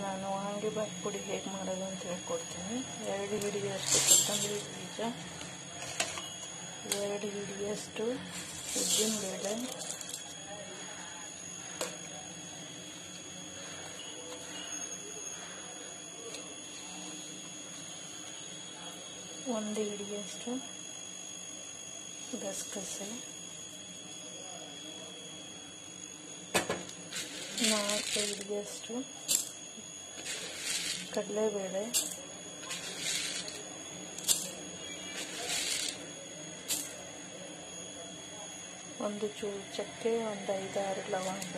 ನಾನು ವಾಂಗಿಬಾತ್ ಪುಡಿ ಹೇಗೆ ಮಾಡೋದು ಅಂತ ಹೇಳ್ಕೊಡ್ತೀನಿ ಎರಡು ಹಿಡಿಯಷ್ಟು ಕೊತ್ತಂಬರಿ ಬೀಜ ಎರಡು ಹಿಡಿಯಷ್ಟು ಉದ್ದಿನಬೇಳೆ ಒಂದು ಹಿಡಿಯಷ್ಟು ಗಸಗಸೆ ನಾಲ್ಕು ಹಿಡಿಯಷ್ಟು ಕಡಲೆಬೇಳೆ ಒಂದು ಚೂರು ಚಕ್ಕೆ ಒಂದು ಐದಾರು ಲವಂಗ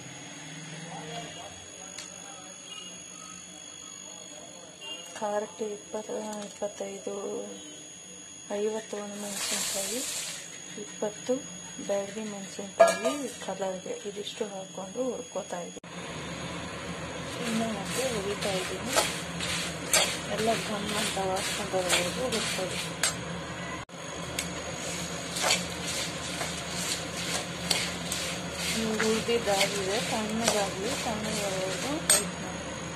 ಖಾರಕ್ಕೆ ಇಪ್ಪತ್ತು ಇಪ್ಪತ್ತೈದು ಐವತ್ತು ಒಣಮೆಣಸಿನ್ಕಾಯಿ ಇಪ್ಪತ್ತು ಬ್ಯಾಡಗಿ ಮೆಣಸಿನ್ಕಾಯಿ ಕಲರ್ಗೆ ಇದಿಷ್ಟು ಹಾಕ್ಕೊಂಡು ಹುರ್ಕೋತಾ ಇದ್ದೀನಿ ಇನ್ನು ಮತ್ತೆ ಹುರಿತಾ ಇದ್ದೀನಿ ಎಲ್ಲ ಘಮ್ ಅಂತ ವಾಸನೆ ಬರೋವರೆಗೂ ಹುರ್ಕೊಳ್ಳಿ ನೀವು ಹುರಿದಿದ್ದಾಗಿದೆ ಸಣ್ಣದಾಗಲಿ ಸಣ್ಣದವರೆಗೂ ವೈಟ್ ಮಾಡಿ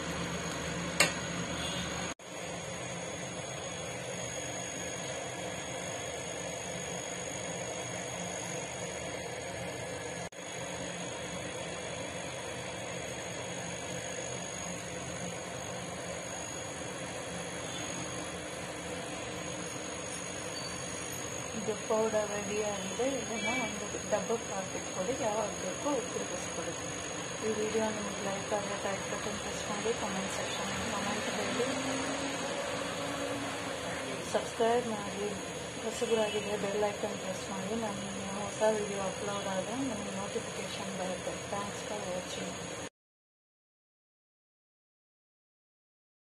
ಇದು ಪೌಡರ್ ರೆಡಿ ಆಗಿದೆ ಇದನ್ನು ಒಂದು ಡಬ್ಬಕ್ಕೆ ಹಾಕಿಟ್ಕೊಳ್ಳಿ ಯಾವಾಗ ಬೇಕೋ ತಿರುಗಿಸ್ಕೊಳ್ಳಿ ಈ ವಿಡಿಯೋ ನಿಮಗೆ ಲೈಕ್ ಆದರೆ ಲೈಕ್ ಬಟನ್ ಪ್ರೆಸ್ ಮಾಡಿ ಕಮೆಂಟ್ ಸೆಕ್ಷನ್ ಕಮೆಂಟ್ ಹೇಳಿ ಸಬ್ಸ್ಕ್ರೈಬ್ ಮಾಡಿ ಹೊಸಬರಾಗಿದ್ದರೆ ಬೆಲ್ ಐಕನ್ ಪ್ರೆಸ್ ಮಾಡಿ ನಾನು ಹೊಸ ವಿಡಿಯೋ ಅಪ್ಲೋಡ್ ಆದಾಗ ನನಗೆ ನೋಟಿಫಿಕೇಶನ್ ಬರುತ್ತೆ ಥ್ಯಾಂಕ್ಸ್